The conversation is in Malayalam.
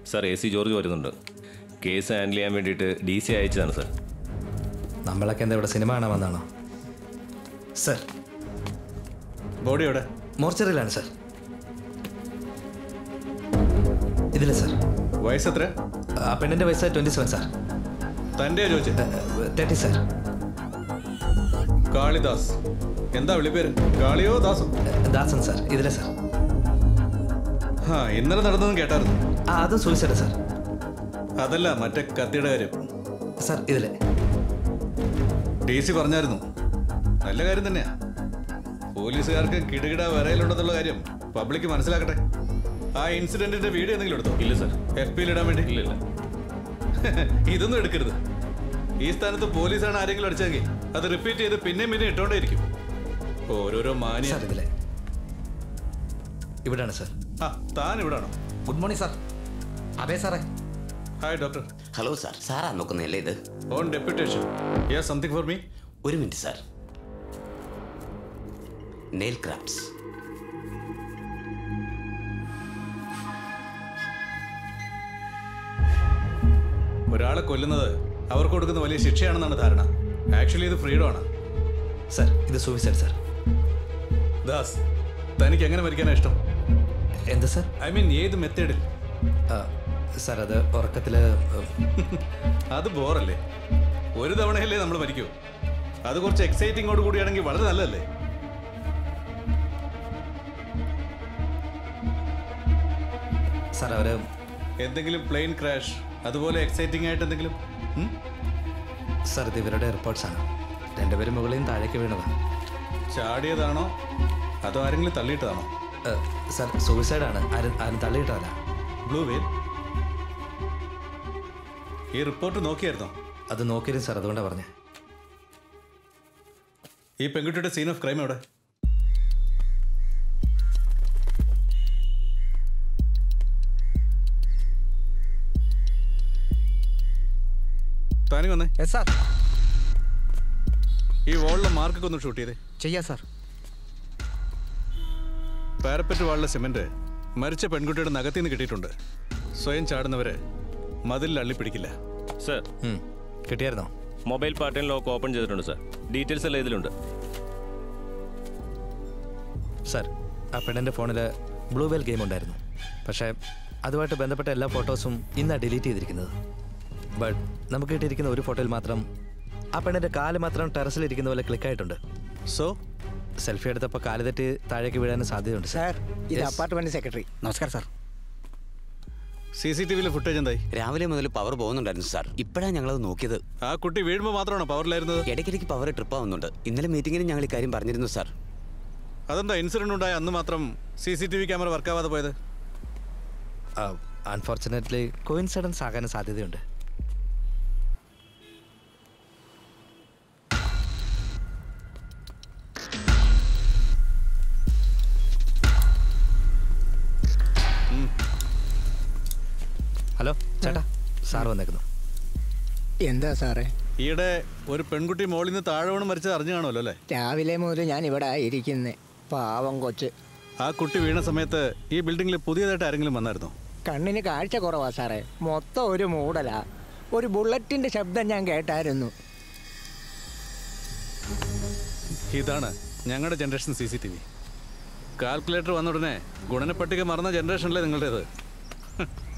സാർ എ സി ജോർജ് വരുന്നുണ്ട് കേസ് ഹാൻഡിൽ ചെയ്യാൻ വേണ്ടിയിട്ട് ഡി സി അയച്ചതാണ് സാർ നമ്മളൊക്കെ എന്താ ഇവിടെ സിനിമ കാണാൻ വന്നാണോ സർ ബോഡി എവിടെ മോർച്ചറിയിലാണ് സർ ഇതില്ല സർ വയസ്സെത്ര ആ പെണ്ണിൻ്റെ വയസ്സ് ട്വൻറ്റി സെവൻ സാർ തൻ്റെ ചോദിച്ചത് തേർട്ടി സാർ കാളിദാസ് എന്താ വിളിപ്പേര് കാളിയോ ദാസോ ദാസൻ സാർ ഇതിലെ സാർ ആ ഇന്നലെ നടന്നതും കേട്ടായിരുന്നു ആ അതും സൂയിസൈഡ് സാർ അതല്ല മറ്റേ കത്തിയുടെ കാര്യം സാർ ഇതിലെ ഡി സി പറഞ്ഞായിരുന്നു നല്ല കാര്യം തന്നെയാ പോലീസുകാർക്ക് കിടുകിട വരയിലുണ്ടെന്നുള്ള കാര്യം പബ്ലിക് മനസ്സിലാക്കട്ടെ ആ ഇൻസിഡന്റിന്റെ വീഡിയോ എന്തെങ്കിലും എടുത്തോ ഇല്ല സാർ എഫ് പിയിൽ ഇടാൻ വേണ്ടി ഇല്ല ഇല്ല ഇതൊന്നും എടുക്കരുത് ഈ സ്ഥാനത്ത് പോലീസാണ് ആരെങ്കിലും അടിച്ചെങ്കിൽ അത് റിപ്പീറ്റ് ചെയ്ത് പിന്നെയും പിന്നെ ഇട്ടോണ്ടേയിരിക്കും ഓരോരോ മാനിയ സാർ ഇതിലെ ഇവിടെയാണ് സാർ ആ താൻ ഇവിടാണോ ഗുഡ് മോർണിംഗ് സാർ അതെ സാറേ ഹായ് ഡോക്ടർ ഹലോ സാർ സാറാ നോക്കുന്നതല്ലേ ഇത് on deputation yeah something for me ഒരു മിനിറ്റ് സാർ നെയിൽ ക്രാഫ്റ്റ്സ് ഒരാളെ കൊല്ലുന്നത് അവർക്ക് കൊടുക്കുന്ന വലിയ ശിക്ഷയാണെന്നാണ് ധാരണ ആക്ച്വലി ഇത് ഫ്രീഡം ആണ് സാർ ഇത് സൂയിസൈഡ് സാർ ദാസ് തനിക്ക് എങ്ങനെ മരിക്കാനാ ഇഷ്ടം എന്ത് സാർ ഐ മീൻ ഏത് മെത്തേഡിൽ സാർ അത് ഉറക്കത്തിൽ അത് ബോറല്ലേ ഒരു തവണയല്ലേ നമ്മൾ മരിക്കൂ അത് കുറച്ച് എക്സൈറ്റിങ്ങോട് കൂടിയാണെങ്കിൽ വളരെ നല്ലതല്ലേ സാർ അവർ എന്തെങ്കിലും പ്ലെയിൻ ക്രാഷ് അതുപോലെ എക്സൈറ്റിംഗ് ആയിട്ട് എന്തെങ്കിലും ഉം? സാർ ഇത് ഇവരുടെ റിപ്പോർട്ട്സ് ആണ് രണ്ടുപേരും മുകളിൽ നിന്ന് താഴേക്ക് വീണതാണ് ചാടിയതാണോ അതോ ആരെങ്കിലും തള്ളിയിട്ടതാണോ സാർ സൂയിസൈഡാണ് ആരും ആരും തള്ളിയിട്ടതല്ല ബ്ലൂ വെയിൽ ഈ റിപ്പോർട്ട് നോക്കിയായിരുന്നോ അത് നോക്കിയിരുന്നു സാർ അതുകൊണ്ടാണ് പറഞ്ഞത് ഈ പെൺകുട്ടിയുടെ സീൻ ഓഫ് ക്രൈം എവിടെ താനി വന്നേ യെസ് സാർ ഈ വോളിലെ മാർക്കൊക്കെ ഒന്ന് ഷൂട്ട് ചെയ്തേ ചെയ്യാം സാർ പാരപ്പറ്റ് വാളിലെ സിമെന്റ് മരിച്ച പെൺകുട്ടിയുടെ നഖത്തിൽ നിന്ന് കിട്ടിയിട്ടുണ്ട് സ്വയം ചാടുന്നവരെ മതിലിൽ അള്ളിപ്പിടിക്കില്ല സാർ ഉം. കിട്ടിയായിരുന്നോ മൊബൈൽ പാറ്റേൺ ലോക്ക് ഓപ്പൺ ചെയ്തിട്ടുണ്ട് സാർ ഡീറ്റെയിൽസ് എല്ലാം ഇതിലുണ്ട് സാർ ആ പെണ്ണിൻ്റെ ഫോണിൽ ബ്ലൂ വെൽ ഗെയിം ഉണ്ടായിരുന്നു പക്ഷേ അതുമായിട്ട് ബന്ധപ്പെട്ട എല്ലാ ഫോട്ടോസും ഇന്നാണ് ഡിലീറ്റ് ചെയ്തിരിക്കുന്നത് ബട്ട് നമുക്ക് കിട്ടിയിരിക്കുന്ന ഒരു ഫോട്ടോയിൽ മാത്രം ആ പെണ്ണിൻ്റെ കാല് മാത്രം ടെറസിലിരിക്കുന്ന പോലെ ക്ലിക്ക് ആയിട്ടുണ്ട് സോ സെൽഫി എടുത്തപ്പോൾ കാല് തെറ്റി താഴേക്ക് വീഴാനും സാധ്യതയുണ്ട് സാർ ഇത് Yes. അപ്പാർട്ട്മെന്റ് സെക്രട്ടറി നമസ്കാരം സാർ സി സി ടി വിയിലെ ഫുട്ടേജ് എന്തായി രാവിലെ മുതൽ പവർ പോകുന്നുണ്ടായിരുന്നു സാർ ഇപ്പോഴാണ് ഞങ്ങളത് നോക്കിയത് ആ കുട്ടി വീഴുമ്പോൾ മാത്രമാണോ പവറിലായിരുന്നത് ഇടയ്ക്കിടയ്ക്ക് പവർ ട്രിപ്പ് ആവുന്നുണ്ട് ഇന്നലെ മീറ്റിംഗിന് ഞങ്ങൾ ഇക്കാര്യം പറഞ്ഞിരുന്നു സാർ അതെന്താ ഇൻസിഡന്റ് ഉണ്ടായ അന്ന് മാത്രം C C T V camera വർക്കാവാതെ പോയത് അൺഫോർച്ചുനേറ്റ്ലി കോയിൻസിഡൻസ് ആകാനും സാധ്യതയുണ്ട് ഹലോ ചേട്ടാ സാർ വന്നേക്കുന്നു എന്താ സാറേ ഈയിടെ ഒരു പെൺകുട്ടി മോളിൽ നിന്ന് താഴെ വീണ് മരിച്ചത് അറിഞ്ഞു കാണുമല്ലോ അല്ലേ രാവിലെ മുതൽ ഞാൻ ഇവിടെ ഇരിക്കുന്നേ പാവം കൊച്ച് ആ കുട്ടി വീണ സമയത്ത് ഈ ബിൽഡിങ്ങിൽ പുതിയതായിട്ട് ആരെങ്കിലും വന്നായിരുന്നോ കണ്ണിന് കാഴ്ച കുറവാ സാറേ മൊത്തം ഒരു മൂടലാ ഒരു ബുള്ളറ്റിന്റെ ശബ്ദം ഞാൻ കേട്ടായിരുന്നു ഇതാണ് ഞങ്ങളുടെ generation C C T V calculator വന്ന ഉടനെ ഗുണനപ്പട്ടിക മറന്ന ജനറേഷനല്ലേ നിങ്ങളുടേത്